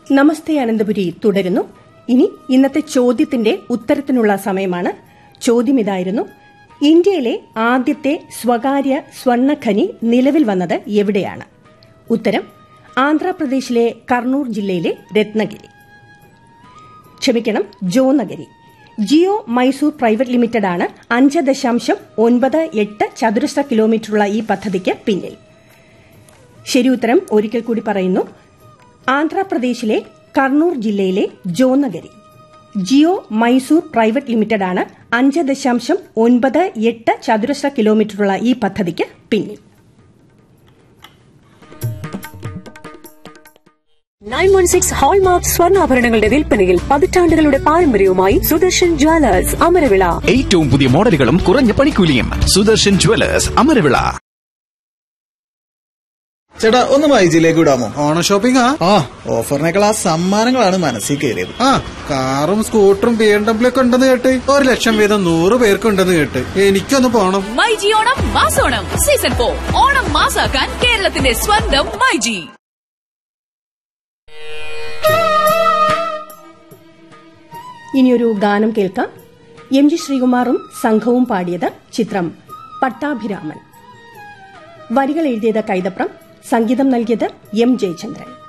നമസ്തേ അനന്തപുരി തുടരുന്നു ഇനി ഇന്നത്തെ ചോദ്യത്തിന്റെ ഉത്തരത്തിനുള്ള സമയമാണ് ചോദ്യം ഇതായിരുന്നു ഇന്ത്യയിലെ ആദ്യത്തെ സ്വകാര്യ സ്വർണ്ണഖനി നിലവിൽ വന്നത് എവിടെയാണ് ഉത്തരം ആന്ധ്രാപ്രദേശിലെ കർണൂർ ജില്ലയിലെ രത്നഗിരി ക്ഷമിക്കണം Jonagiri Geo Mysore private limited ആണ് അഞ്ച് ദശാംശം ഒൻപത് എട്ട് ചതുരശ്ര കിലോമീറ്ററുള്ള ഈ പദ്ധതിക്ക് പിന്നിൽ ശരി ഉത്തരം ഒരിക്കൽ കൂടി പറയുന്നു ആന്ധ്രാപ്രദേശിലെ കർണൂർ ജില്ലയിലെ Jonagiri Geo Mysore private limited ആണ് അഞ്ച് ദശാംശം ഒൻപത് എട്ട് ചതുരശ്ര കിലോമീറ്ററുള്ള ഈ പദ്ധതിക്ക് പിന്നിൽ നയൻ വൺ സിക്സ് ഹോൾമാർക്ക് സ്വർണ്ണാഭരണങ്ങളുടെ വിൽപ്പനയിൽ പതിറ്റാണ്ടുകളുടെ പാരമ്പര്യവുമായി സുദർശൻ ജ്വല്ലേഴ്സ് അമരവിള ഏറ്റവും പുതിയ മോഡലുകളും കുറഞ്ഞ പണിക്കൂലിയും സുദർശൻ ജുവലേഴ്സ് അമരവിള ചേട്ടാ ഒന്ന് മൈജിയിലേക്ക് വിടാമോ ഓണം ഷോപ്പിംഗ് ആ ഓഫറിനേക്കാൾ ആ സമ്മാനങ്ങളാണ് മനസ്സിൽ കയറിയത് ആ കാറും സ്കൂട്ടറും ബി എം ഡബ്ല്യു ഒക്കെ ഉണ്ടെന്ന് കേട്ട് ഒരു ലക്ഷം വീതം നൂറ് പേർക്ക് ഉണ്ടെന്ന് കേട്ട് എനിക്കൊന്ന് പോണം മൈജി ഓണം മാസോണം സീസൺ ഫോർ ഓണം മാസാക്കാൻ കേരളത്തിന്റെ സ്വന്തം മൈജി ഇനിയൊരു ഗാനം കേൾക്കാം എം ജി ശ്രീകുമാറും സംഘവും പാടിയത് ചിത്രം പട്ടാഭിരാമൻ വരികൾ എഴുതിയത് കൈതപ്രം സംഗീതം നൽകിയത് എം ജയചന്ദ്രൻ